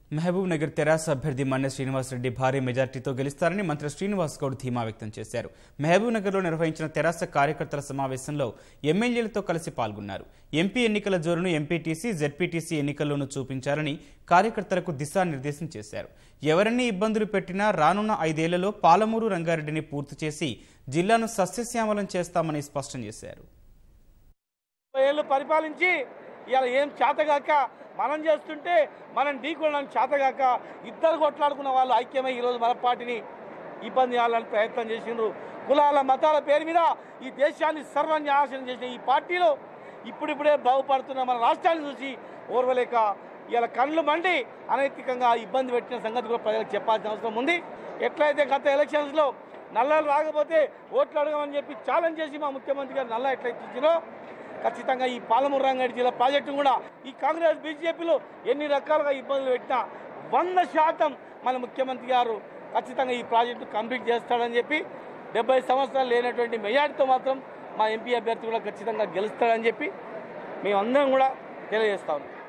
మహబూబ్ నగర్ తెరాస అభ్యర్థి మన్నె శ్రీనివాసరెడ్డి భారీ మెజార్టీతో గెలుస్తారని మంత్రి శ్రీనివాస్ గౌడ్ ధీమా వ్యక్తం చేశారు మహబూబ్ నగర్లో నిర్వహించిన తెరాస కార్యకర్తల సమావేశంలో ఎమ్మెల్యేలతో కలిసి పాల్గొన్నారు ఎంపీ ఎన్నికల జోరును ఎంపీటీసీ జెడ్పీటీసీ ఎన్నికల్లోనూ చూపించాలని కార్యకర్తలకు దిశానిర్దేశం చేశారు ఎవరన్నీ ఇబ్బందులు పెట్టినా రానున్న ఐదేళ్లలో పాలమూరు రంగారెడ్డిని పూర్తి చేసి జిల్లాను సస్యశ్యామలం చేస్తామని స్పష్టం చేశారు ముప్పై ఏళ్ళు పరిపాలించి ఇవాళ ఏం చేతగాక మనం చేస్తుంటే మనం ఢీకొనడానికి చేతగాక ఇద్దరు కొట్లాడుకున్న వాళ్ళు ఐక్యమై ఈరోజు మన పార్టీని ఇబ్బంది చేయాలని ప్రయత్నం చేసిండ్రు కులాల మతాల పేరు మీద ఈ దేశాన్ని సర్వన్యాశనం చేసిన ఈ పార్టీలో ఇప్పుడిప్పుడే బాగుపడుతున్న మన రాష్ట్రాన్ని చూసి ఓర్వలేక ఇలా కళ్ళు మండి అనైతికంగా ఇబ్బంది పెట్టిన సంగతి కూడా ప్రజలకు చెప్పాల్సిన అవసరం ఉంది ఎట్లయితే గత ఎలక్షన్స్లో నల్లలు రాకపోతే ఓట్లు అడగమని చెప్పి ఛాలెంజ్ చేసి మా ముఖ్యమంత్రి గారు నల్ల ఎట్లయితే ఇచ్చినో ఖచ్చితంగా ఈ పాలమూరు రంగారెడ్డి జిల్లా ప్రాజెక్టు కూడా ఈ కాంగ్రెస్ బీజేపీలో ఎన్ని రకాలుగా ఇబ్బందులు పెట్టినా వంద శాతం మన ముఖ్యమంత్రి గారు ఖచ్చితంగా ఈ ప్రాజెక్టు కంప్లీట్ చేస్తాడని చెప్పి డెబ్బై సంవత్సరాలు లేనటువంటి మెజార్టీతో మాత్రం మా ఎంపీ అభ్యర్థి కూడా ఖచ్చితంగా గెలుస్తాడని చెప్పి మేమందరం కూడా తెలియజేస్తా ఉన్నాం